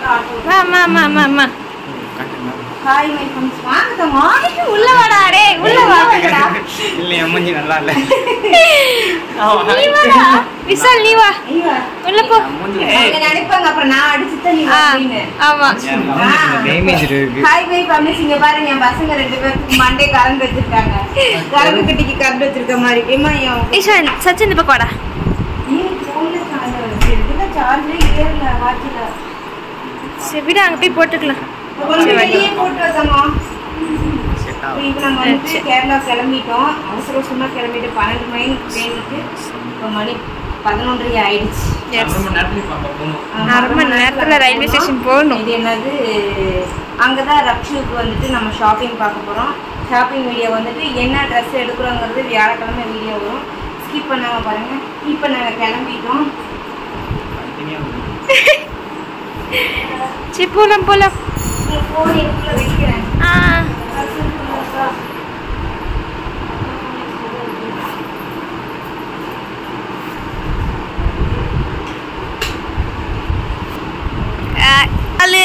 ஆமா ஆமா ஆமா ஆமா ஹாய் மை ஃப்ரெண்ட்ஸ் வாங்க தம்மா உள்ள வாடா டேய் உள்ள வா இல்லையா மூஞ்சி நல்லா இல்ல நீ வாடா விசால் நீ வா உள்ள போ மூஞ்சி அவங்க நினைப்பாங்க அப்புறம் நான் அடிச்சுட்டு நீ ஆ, அப்படின்னு ஆமா டேமேஜ் இருக்கு ஹாய் பை ஃபேமிலிஸ் இங்க பாருங்க என் பசங்க ரெண்டு பேருக்கு மண்டே கரண்ட் வச்சிருக்காங்க கரண்ட் கட்டிக்கு கரண்ட் வச்சிருக்க மாதிரி ஏமா என் ஈஸ்வரன் சச்சின் இந்த பக்கம் வாடா ஃபோன்ல சார்ஜ் இருக்கு இதுல சார்ஜே ஏறல வாட்ச்ல சரி விடு அங்க போய் போட்டுக்கலாம் கொஞ்சம் வெளியே போட்டு வந்தோமா செட் ஆகும் இப்போ நம்ம வந்து கேரளா கிளம்பிட்டோம் அவசர அவசரமா கிளம்பிட்டு பன்னெண்டு மணி ட்ரெயினுக்கு இப்போ மணி பதினொன்றரை ஆயிடுச்சு Yes. அரை மணி நேரத்துல இப்ப அங்க போகணும் ஆமா, அரை மணி நேரத்துல ரயில்வே ஸ்டேஷன் போகணும் இது என்னது அங்கதான் ரக்ஷுக்கு வந்துட்டு நம்ம ஷாப்பிங் பார்க்க போறோம் ஷாப்பிங் வீடியோ வந்துட்டு என்ன ட்ரெஸ் எடுக்கிறோங்கிறது வியாழக்கிழமை வீடியோ வரும் ஸ்கிப் பண்ணாம பாருங்க இப்போ நாங்க கிளம்பிட்டோம் தனித்தனியா சரி போலாம் போலாம் உங்க ஃபோன் இதுக்குள்ள வைக்கிறேன் ஆ ஆ, அலு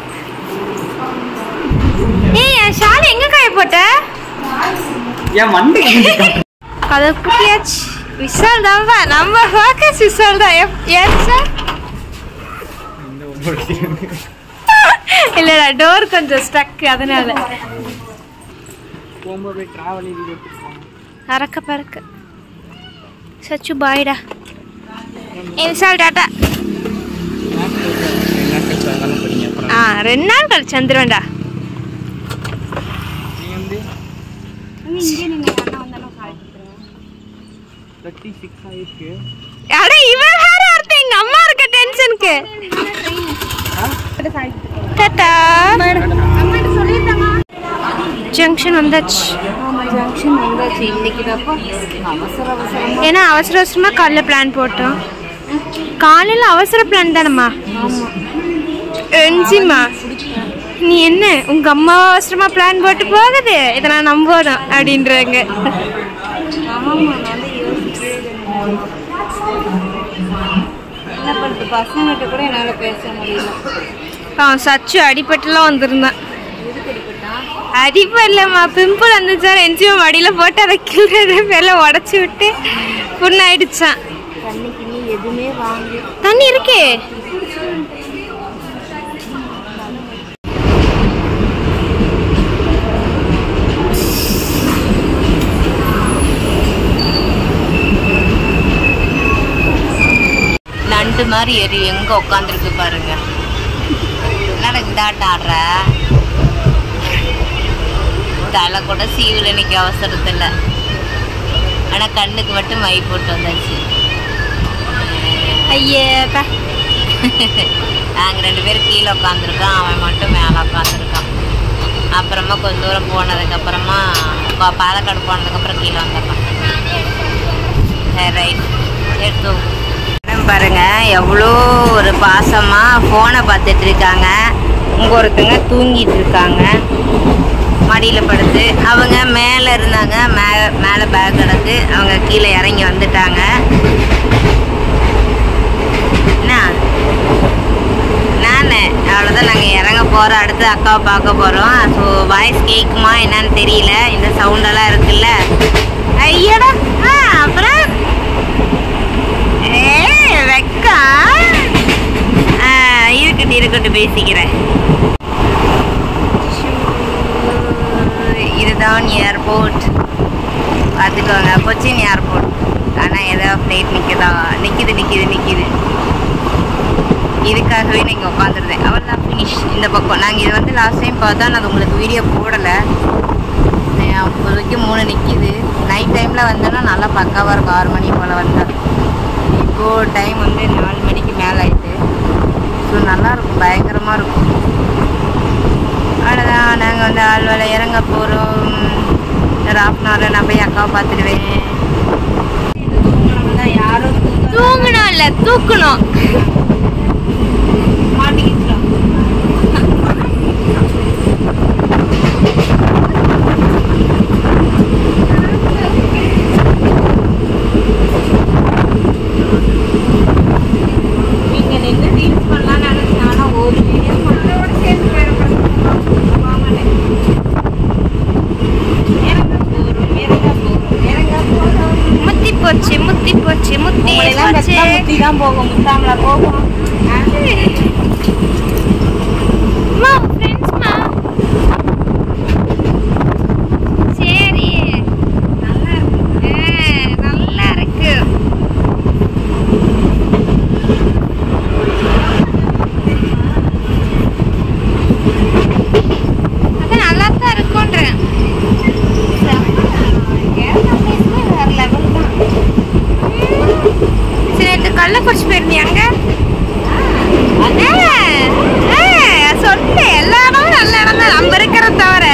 ஏய் என் ஷால் எங்க காய போட்ட ஏன் மண்டை கதை புட்டியாச்சு விஷால் தான்ப்பா நம்ம ஃபோக்கஸ் விஷால் தான் எப்- ஏன் சார் இந்த ஒரு இல்லடா டோர் கொஞ்சம் ஸ்டக் அதனால போகும்போது டிராவல் வீடியோ எடுத்துருக்கோம் அறக்க பறக்க சச்சு பாய்டா ஏ விஷால் டாட்டா போறீங்க அப்புறம் ஆ ரெண்டு நாள் கழிச்சு வந்துடுவேன்டா நீ வந்து இங்கே நின்று அண்ணா வந்தாலும் கால் கொடுத்துருங்க தேர்ட்டி சிக்ஸ் ஆயிருக்கு அட இவன் வேற ஒருத்தன் எங்க அம்மா இருக்க டென்ஷனுக்கு டாட்டா ஜங்ஷன் வந்தாச்சு ஜங்ஷன் வந்தாச்சு இன்னைக்கு தப்பா அவசர அவசரமா ஏன்னா அவசர அவசரமா காலைல பிளான் போட்டோம் காலையில அவசர பிளான் தானம்மா என்ஜிமா நீ என்ன உங்க அம்மா அவசரமா பிளான் போட்டு போகுது இதை நான் நம்போதும் அப்படின்றாங்க ஆமா நல்லா யோசிச்சே என்ன பண்ணுறது பசங்ககிட்ட கூட என்னால் பேச முடியல அவன் சச்சு அடிபட்டுலாம் வந்திருந்தான் எதுக்கு அடிப்பட்டான் அடிப்படலம்மா பிம்பிள் வந்துச்சா என்ஜிஓ மடியில போட்டு அதை கீழே மேல உடச்சி விட்டு புண்ணாயிடுச்சான் தண்ணிக்கு நீ எதுவுமே வாங்கி தண்ணி இருக்கே நண்டு மாதிரி எரி எங்க உட்காந்துருக்கு பாருங்க என்னடா இதாட்டம் ஆடுற தலை கூட சீவில் இன்னைக்கு அவசரத்தில் ஆனால் கண்ணுக்கு மட்டும் மை போட்டு வந்தாச்சு ஐயப்பா நாங்கள் ரெண்டு பேரும் கீழே உட்காந்துருக்கோம் அவன் மட்டும் மேலே உட்காந்துருக்கான் அப்புறமா கொஞ்ச தூரம் போனதுக்கப்புறமா பாலக்காடு போனதுக்கப்புறம் கீழே வந்துடலாம் சரி ரைட் எடுத்து மேடம் பாருங்க எவ்வளோ ஒரு பாசமாக ஃபோனை பார்த்துட்டு இருக்காங்க இங்கே ஒருத்தங்க தூங்கிட்டு இருக்காங்க மடியில் படுத்து அவங்க மேலே இருந்தாங்க மே மேலே பேக் கிடக்கு அவங்க கீழே இறங்கி வந்துட்டாங்க என்ன நான் அவ்வளோதான் நாங்கள் இறங்க போகிறோம் அடுத்து அக்காவை பார்க்க போகிறோம் ஸோ வாய்ஸ் கேட்குமா என்னன்னு தெரியல இந்த சவுண்டெல்லாம் இருக்குல்ல ஐயடா ஆ அப்புறம் ஏ வெக்கா ஆ, இருக்கட்டும் இருக்கட்டும் பேசிக்கிறேன் இதுதான் ஏர்போர்ட் பார்த்துக்கோங்க கொச்சின் ஏர்போர்ட் ஆனால் ஏதோ ஃப்ளைட் நிற்குதா நிற்கிது நிற்கிது நிற்கிது இதுக்காகவே நீங்கள் உட்காந்துருந்தேன் அவள் தான் ஃபினிஷ் இந்த பக்கம் நாங்கள் இது வந்து லாஸ்ட் டைம் பார்த்தா நான் அது உங்களுக்கு வீடியோ போடலை அப்போதைக்கு மூணு நிற்கிது நைட் டைமில் வந்தோன்னா நல்லா பக்காவாக இருக்கும் ஆறு மணி போல் வந்தேன் இப்போது டைம் வந்து நாலு மணிக்கு மேலே ஆயிட்டு ஸோ நல்லாயிருக்கும் பயங்கரமாக இருக்கும் அவ்வளோதான் நாங்கள் வந்து ஆழ்வால இறங்க போகிறோம் ஒரு ஹாஃப் அன் ஹவரில் நான் போய் அக்காவை பார்த்துடுவேன் யாரும் தூங்கணும் இல்ல தூக்கணும் மாட்டிக்கிட்டோம் நீங்க நின்று ரீல்ஸ் பண்ணலாம்னு நினைச்சேன் ஆனா ஒரு வீடியோ போச்சு முத்தி உங்களெல்லாம் போச்சு பெத்தா முத்தி தான் போகும் முத்தாமலா போகும் அம்மா ஃப்ரெண்ட்ஸ்மா சரி நல்லா இருக்கு நல்லா இருக்கு அது நல்லா தான் இருக்கும்ன்றேன் வேற லெவல் தான் சரி இந்த கள்ளக்குறிச்சி போயிருந்தியாங்க சொன்னேன் எல்லா இடமும் நல்ல இடம் தான் நம்ம இருக்கிறத தவிர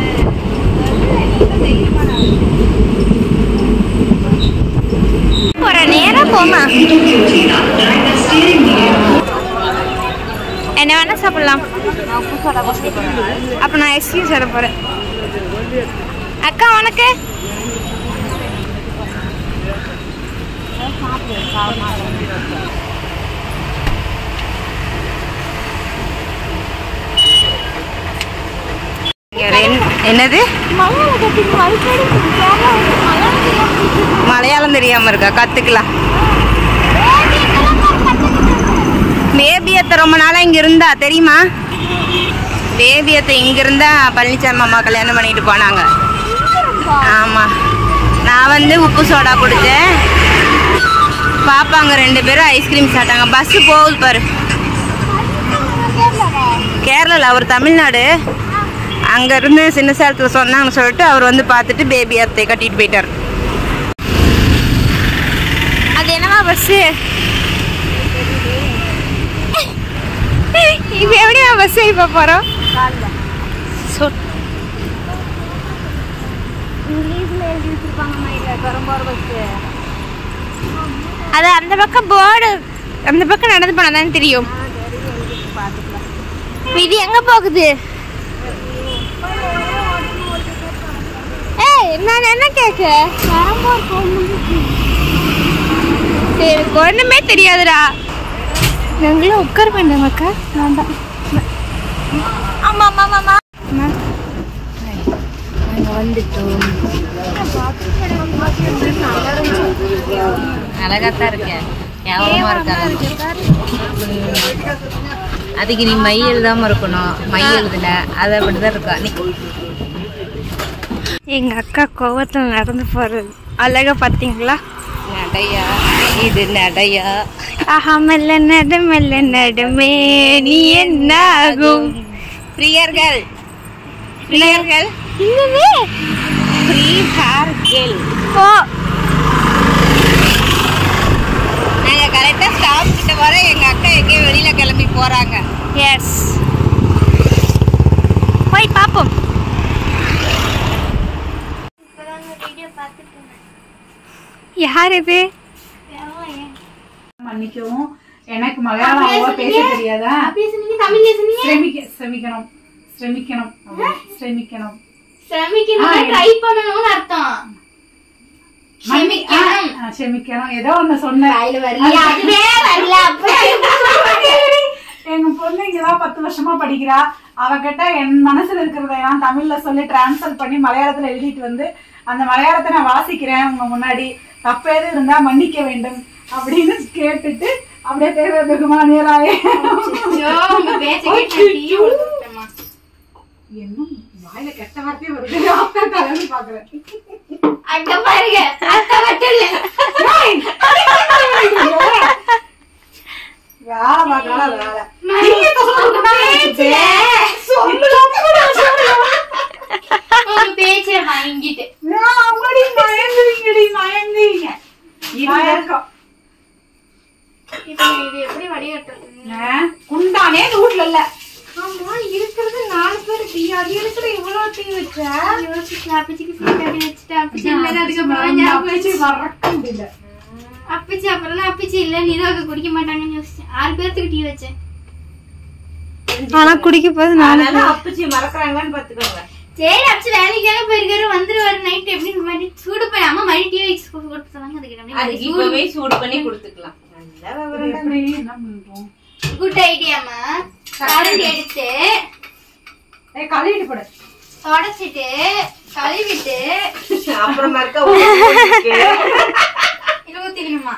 ஒரு நேரம் போமா என்ன வேணா சாப்பிடலாம் அப்ப நான் ஐஸ்கிரீம் சாப்பிட போறேன் அக்கா உனக்கு இங்க ஒரு என்- என்னது மலையாளம் தெரியாம இருக்கா கத்துக்கலாம் பேபியத்தை ரொம்ப நாளா இங்க இருந்தா தெரியுமா பேபியத்தை இங்க இருந்தா பழனிசாமி அம்மா கல்யாணம் பண்ணிட்டு போனாங்க ஆமா நான் வந்து உப்பு சோடா குடிச்சேன் பாப்பாங்க ரெண்டு பேரும் ஐஸ்கிரீம் சாப்பிட்டாங்க பஸ் போகுது பாரு கேரளாவில் அவர் தமிழ்நாடு அங்கேருந்து சின்ன சேலத்தில் சொன்னாங்கன்னு சொல்லிட்டு அவர் வந்து பார்த்துட்டு பேபி அத்தை கட்டிட்டு போயிட்டார் அது என்னவா பஸ்ஸு இப்போ எப்படியா பஸ் இப்போ போகிறோம் இங்கிலீஷ்ல எழுதி வச்சிருப்பாங்கம்மா இல்ல பெரம்போர் பஸ் அது அந்த பக்கம் போர்டு அந்த பக்கம் நடந்து போனால் தானே தெரியும் இப்ப இது எங்க போகுது ஏய் நான் என்ன கேட்க பெரம்போர் போகும்போது சரி எனக்கு ஒண்ணுமே தெரியாதுடா நாங்களும் உட்கார வேண்டாம் அக்கா வேண்டாம் ஆமா ஆமா ஆமா நாங்கள் வந்துட்டோம் அழகாத்தான் இருக்கேன் ஞாபகமா இருக்காது அதுக்கு நீ மை எழுதாம இருக்கணும் மை எழுதல அது அப்படிதான் இருக்கா நீ எங்க அக்கா கோவத்தில் நடந்து போறது அழகா பார்த்தீங்களா நடையா இது நடையா ஆஹா மெல்ல நடு மெல்ல நடுமே நீ என்ன ஆகும் பிரியர்கள் பிரியர்கள் இல்லவே பிரியர்கள் ஓ நாங்க கரெக்டா ஸ்டாப் கிட்ட வர எங்க அக்கா எங்கேயோ வெளியில கிளம்பி போறாங்க எஸ் போய் பார்ப்போம் யார் இது மன்னிக்கவும் எனக்கு மலையாளம் அவ்வளவா பேச தெரியாதா சிரமிக்க சிரமிக்கணும் சிரமிக்கணும் சிரமிக்கணும் ட்ரை பண்ணணும்னு அர்த்தம் மன்னி- ஆ, ஆ, க்ஷமிக்கணும் ஏதோ ஒண்ணு சொன்னேன் அதுவே வரல அப்ப எங்க பொண்ணு இங்கதான் பத்து வருஷமா படிக்கிறா அவகிட்ட என் மனசுல இருக்கிறத எல்லாம் தமிழ்ல சொல்லி டிரான்ஸ்லேட் பண்ணி மலையாளத்துல எழுதிட்டு வந்து அந்த மலையாளத்தை நான் வாசிக்கிறேன் உங்க முன்னாடி தப்பு எது இருந்தா மன்னிக்க வேண்டும் அப்படின்னு கேட்டுட்டு அப்படியே பேர பெகுமானியராயே உங்க பேச்ச கேட்டு நான் டீ கொடுத்துட்டேம்மா. என்ன வாயில கெட்ட வார்த்தையே வருது அப்பா தலைன்னு பாக்குறேன் அங்க பாருங்க அக்கா மட்டும் இல்ல வேலை பார்க்கலாம் வேலை உங்க பேச்ச வாங்கிட்டு அப்படி மயங்குவீங்கடி மயங்குவீங்க மயக்கம் இது இது எப்படி வடிகட்டுறது ஆ, குண்டானே இந்த வீட்ல இல்ல ஆமா இருக்கிறது நாலு பேர் டீ அது இருக்கிற இவ்வளவு டீ வச்ச யோசிச்சு அப்பச்சிக்கு டீ கட்டி வச்சுட்டு அப்பச்சி இல்ல அதுக்கப்புறம் ஞாபகம் வச்சு மறக்க முடியல அப்பச்சி அப்புறம் தான் அப்பச்சி இல்ல நீ தான் குடிக்க மாட்டாங்கன்னு யோசிச்சேன் ஆறு பேர்த்துக்கு டீ வச்சேன் ஆனா குடிக்க போது நான் அதனால அப்பச்சி மறக்கறாங்கன்னு பாத்துக்கோங்க சரி அப்பச்சி வேலைக்காக போயிருக்காரு வந்துருவாரு நைட் எப்படி மாதிரி சூடு பண்ணி அம்மா மணி டீ வச்சு கொடுத்து சொன்னாங்க அதுக்கு அதுக்கு இப்பவே சூடு பண்ணி கொடுத்துக்கலாம் நல்ல விவரம் தான். எப்படி என்ன பண்றோம் குட் ஐடியாமா கரண்ட் எடுத்து ஏ கழுவிட்டு போடு தொடச்சிட்டு கழுவிட்டு அப்புறமா இருக்க ஊருக்கு இது ஊத்திக்கணுமா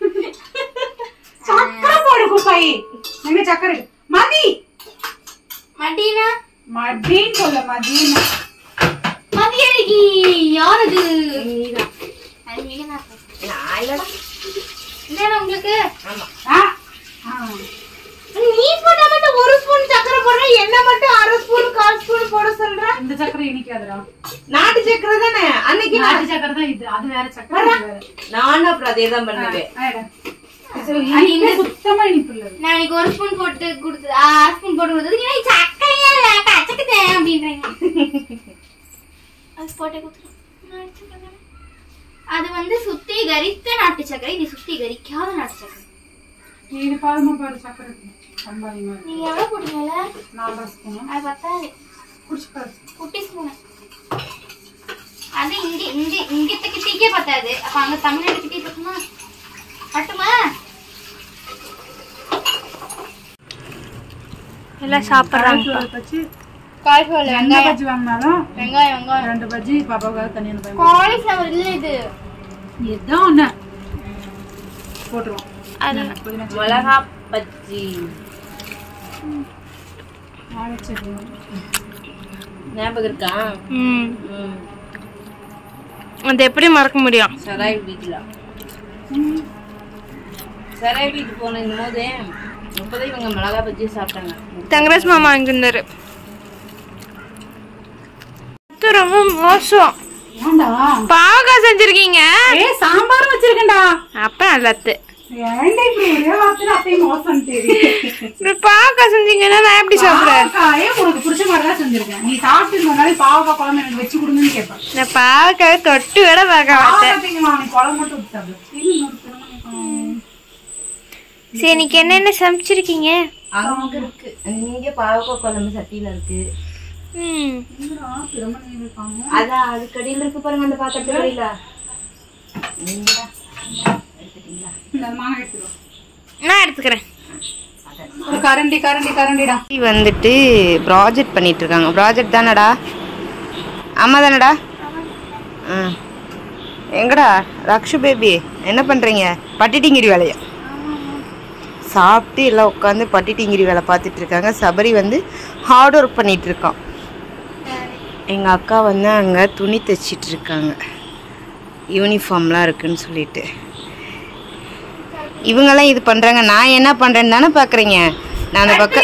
சக்கரை போடு குப்பாயி எங்க சக்கரை இருக்கு. மதி மடினா மதின்னு சொல்ல மதின்னு மதியடிக்கு யார் அது அது நீங்க தான் நான் இல்லடா இல்லையா உங்களுக்கு ஆ, ஆ. நீ போட்டா மட்டும் ஒரு ஸ்பூன் சக்கரை போடுற என்ன மட்டும் அரை ஸ்பூன் கால் ஸ்பூன் போட சொல்ற இந்த சக்கரை இனிக்காதுடா நாட்டு சக்கரை தானே அன்னைக்கு நான் நாட்டு சக்கரை தான் இது அது வேற சக்கரை இது வேற நானும் அப்புறம் அதே தான் பண்ணுவேன் ஆயிடு. அது இந்த சுத்தமா இனிப்பு இல்ல நான் இன்னைக்கு ஒரு ஸ்பூன் போட்டு கொடுத்து ஆறு ஸ்பூன் போட்டு கொடுத்தது ஏன்னா சக்கையே கச்சக்குதேன் அப்படின்றாங்க அது போட்டே கொடுத்துருவோம் அது வந்து சுத்திகரித்த நாட்டு சக்கரை இது சுத்திகரிக்காத நாட்டு சக்கரை இது பாருமா பாரு சக்கரை இருக்கு. ரொம்ப அதிகமா இருக்கு. நீங்க எவ்வளவு போட்டீங்கல்ல நாலரை ஸ்பூன் அது பத்தாது குடிச்சு பாரு குட்டி ஸ்பூன் அது இங்க இங்க இங்க கிட்டே பத்தாது அப்ப அங்க தமிழ்நாடு கிட்டே பத்துமா பட்டுமா எல்லாம் காய்ஃப்ளவர் பஜ்ஜி காலிஃபிளவர் எந்த பஜ்ஜி வாங்கினாலும் வெங்காயம் வெங்காயம் ரெண்டு பஜ்ஜி பாப்பாவுக்காக தனியாக பயன்படுத்தும் காலிஃபிளவர் இல்ல இது எதான் ஒண்ணு போட்டுருவோம் அது புதினா மிளகா பஜ்ஜி சட்னி ஞாபகம் இருக்கா ம் ம் அது எப்படி மறக்க முடியும் சராய் வீட்டில் சராய் வீட்டு போன போது முப்பதே இவங்க மிளகா பஜ்ஜி சாப்பிட்டாங்க தங்கராஜ் மாமா அங்க இருந்தாரு இது ரொம்ப மோசம் ஏன்டா பாவக்காய் செஞ்சிருக்கீங்க ஏ சாம்பார் வச்சிருக்கேன்டா அப்ப நல்லது ஏன்டா இப்படி ஒரே வார்த்தையில அத்தையும் மோசம் தெரியும் இப்படி பாவக்காய் செஞ்சீங்கன்னா நான் எப்படி சாப்பிடுறேன் பாவக்காயே உனக்கு பிடிச்ச மாதிரி தான் செஞ்சிருக்கேன் நீ சாப்பிட்டு முன்னாடி பாவக்காய் குழம்பு எனக்கு வச்சு கொடுங்கன்னு கேட்பேன் நான் பாவக்காய் தொட்டு விட பார்க்க மாட்டேன் பாவக்காய் திங்கலாம் நீ குழம்பு மட்டும் ஊத்தி சாப்பிடு இன்னொரு திருமணம். சரி இன்னைக்கு என்னென்ன சமைச்சிருக்கீங்க அங்க இருக்கு இங்க பாவக்காய் குழம்பு சட்டியில இருக்கு ம் என்னடா திருமணம் இருக்காங்க அதான் அது கடியில இருக்கு பாருங்க அந்த பாத்திரத்து கடியில நீங்கடா எடுத்துட்டீங்களா இந்த மாங்காய் எடுத்துருவோம் நான் எடுத்துக்கிறேன் ஒரு கரண்டி கரண்டி கரண்டிடா வந்துட்டு ப்ராஜெக்ட் பண்ணிட்டு இருக்காங்க ப்ராஜெக்ட் தானடா ஆமா தானடா ஆ எங்கடா ரக்ஷு பேபி என்ன பண்றீங்க பட்டிட்டிங்கிரி வேலையா சாப்பிட்டு எல்லாம் உட்காந்து பட்டிட்டிங்கிரி வேலை பார்த்துட்டு இருக்காங்க சபரி வந்து ஹார்ட் ஒர்க் பண்ணிட்டு இருக்கான் எங்க அக்கா வந்து அங்க துணி தைச்சிட்டு இருக்காங்க யூனிஃபார்ம்லாம் இருக்குன்னு சொல்லிட்டு இவங்கெல்லாம் இது பண்றாங்க நான் என்ன பண்றேன்னு தானே பாக்குறீங்க நான் அந்த பக்கம்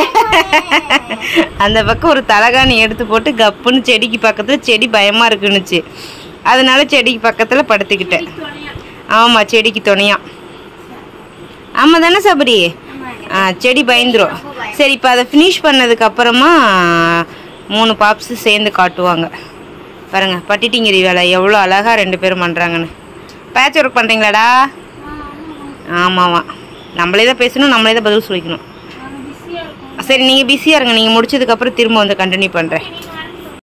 அந்த பக்கம் ஒரு தலகாணி எடுத்து போட்டு கப்புன்னு செடிக்கு பக்கத்துல செடி பயமா இருக்குன்னுச்சு அதனால செடிக்கு பக்கத்துல படுத்துக்கிட்டேன் ஆமா செடிக்கு துணையா ஆமா தானே சபரி ஆ செடி பயந்துரும் சரி இப்போ அதை ஃபினிஷ் பண்ணதுக்கு அப்புறமா மூணு பாப்ஸ் சேர்ந்து காட்டுவாங்க பாருங்க பட்டிட்டிங்கிரி வேலை எவ்வளோ அழகா ரெண்டு பேரும் பண்றாங்கன்னு பேட்ச் ஒர்க் பண்றீங்களாடா ஆமாவா நம்மளே தான் பேசணும் நம்மளே தான் பதில் சொல்லிக்கணும் சரி நீங்கள் பிஸியாக இருங்க நீங்கள் முடிச்சதுக்கப்புறம் திரும்ப வந்து கண்டினியூ பண்ணுறேன்